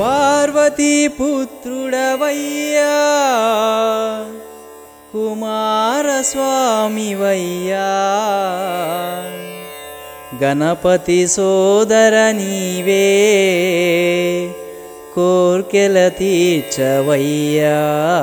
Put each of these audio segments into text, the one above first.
పార్వతీ పుత్రుడవయ్యా కుమారస్వామివయ్యా గణపతి సోదర నీవే కోర్కెల తీర్చవయ్యా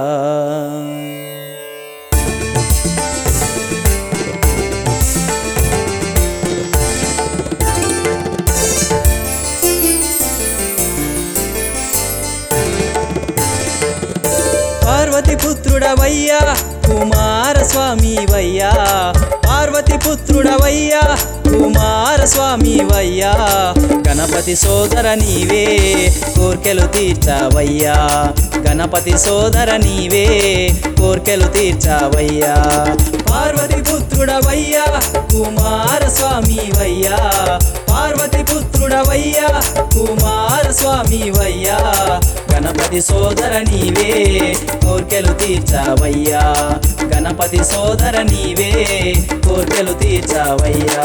పార్వతి పుత్రుడవయ్యా కుమారస్వామి వయ్యా పార్వతి పుత్రుడవయ్యా కుమారస్వామి వయ్యా గణపతి సోదర నీవే కోర్కెలు తీర్చావయ్యా గణపతి సోదర నీవే కోర్కెలు తీర్చావయ్యా పార్వతి పుత్రుడవయ్యా కుమారస్వామి వయ్యా పార్వతి పుత్రుడవయ్యా కుమారస్వామి వయ్యా గణపతి సోదర నీవే కోర్కెలు తీర్చావయ్యా గణపతి సోదర నీవే కోర్కెలు తీర్చావయ్యా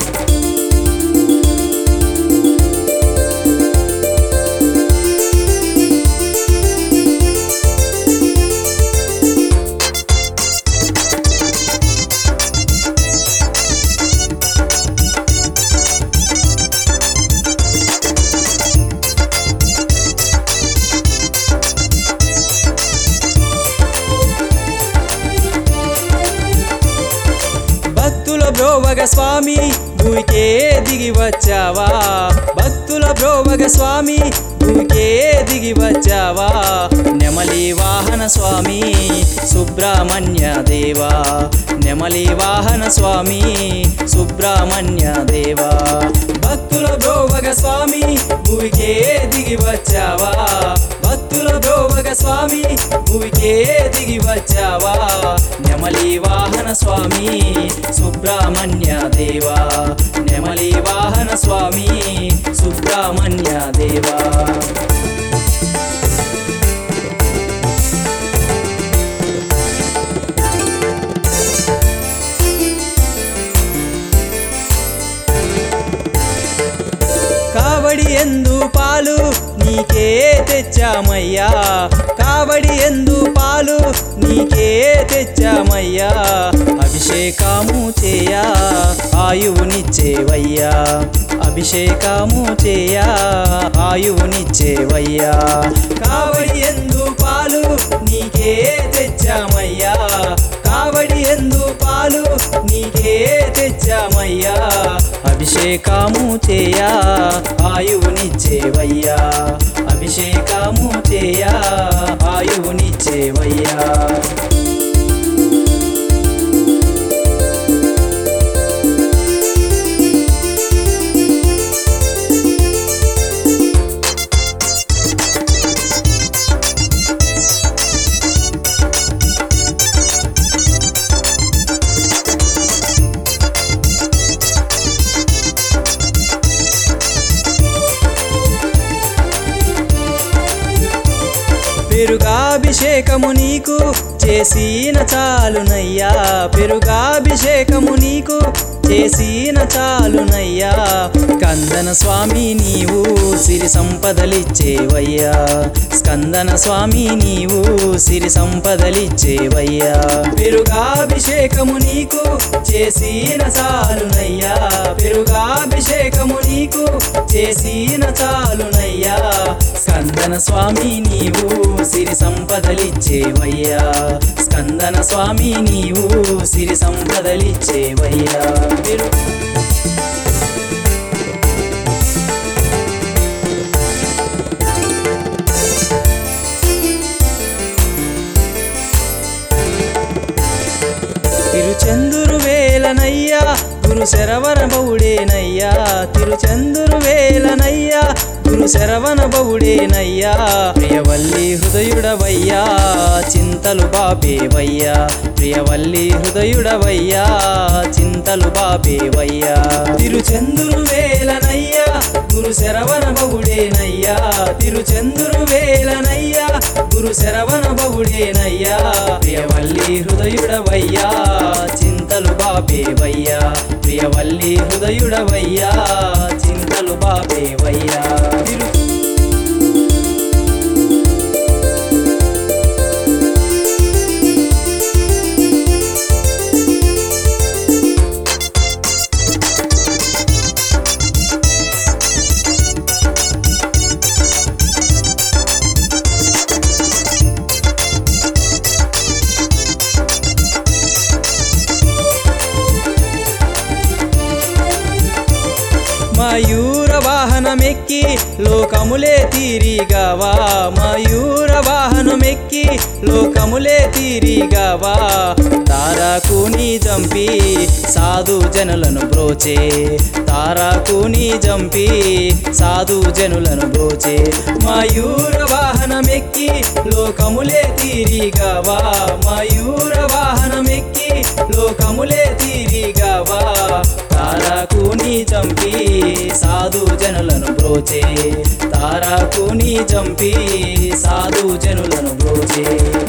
భక్తుల బ్రోవగ స్వామి భూమికే దిగి వచ్చావా భక్తుల బ్రోవగ స్వామి భూమికే దిగి వచ్చావా నెమలి వాహన స్వామి సుబ్రహ్మణ్య దేవా నెమలి వాహన స్వామి సుబ్రహ్మణ్య దేవా భక్తుల బ్రోవగ స్వామి భూమికే దిగి వచ్చావా భక్తుల బ్రోవగ స్వామి భూమికే దిగి వచ్చావా నెమలి వాహన స్వామి సుబ్రహ్మణ్య దేవా నెమలి వాహన స్వామి సుబ్రహ్మణ్య దేవా కావడి ఎందు పాలు నీకే తెచ్చామయ్యా కావడి ఎందు పాలు నీకే తెచ్చామయ్యా అభిషేకము చేయా ఆయువునిచ్చేవయ్యా అభిషేకము చేయా ఆయువునిచ్చేవయ్యా కావడి ఎందు పాలు నీకే తెచ్చామయ్యా కావడి ఎందు పాలు నీకే తెచ్చామయ్యా అభిషేకము చేయా ఆయువునిచ్చేవయ్యా అభిషేకము చేయా ఆయువునిచ్చేవయ్యా పెరుగాభిషేకము నీకు చేసిన చాలునయ్యా పెరుగాభిషేకము నీకు చేసిన చాలునయ్యా స్కందన స్వామి నీవు సిరి సంపదలిచ్చేవయ్యా స్కందన స్వామి నీవు సిరి సంపదలిచ్చేవయ్యా పెరుగాభిషేకము నీకు చేసిన చాలునయ్యా పెరుగాభిషేకము నీకు చేసిన చాలునయ్యా స్కందన స్వామి నీవు సిరి సంపదలిచ్చేవయ్యా స్కందన స్వామి నీవు సిరి సంపదలిచ్చేవయ్యా పెరు తిరుచందురు వేలనయ్యా గురు శరవణ బౌడేనయ్యా తిరుచందురు వేలనయ్యా గురు శరవణ బౌడేనయ్యా ప్రియవల్లి హృదయుడవయ్యా చింతలు బాపేవయ్యా ప్రియవల్లి హృదయుడవయ్యా చింతలు బాపేవయ్యా తిరుచందురు వేలనయ్యా గురు శరవణ బౌడేనయ్యా తిరుచందురు వేలనయ్యా గురు శరవణ బౌడేనయ్యా ప్రియవల్లి హృదయుడవయ్యా చింతలు బాపేవయ్యా ప్రియవల్లి హృదయుడవయ్యా చింతలు బాపేవయ్యా తిరు మయూర వాహనమెక్కి లోకములే తీరిగావా మయూర వాహనమెక్కి లోకములే తీరిగావా తారాకుని జంపి సాధు జనులను బ్రోచే తారాకుని జంపి సాధు జనులను బ్రోచే మయూర వాహనమెక్కి లోకములే తీరిగావా మయూర వాహనమెక్కి లోకములే తీరిగావా తారాకుని చంపి సాధు జనులను బ్రోచే తారాకుని చంపి సాధు జనులను బ్రోచే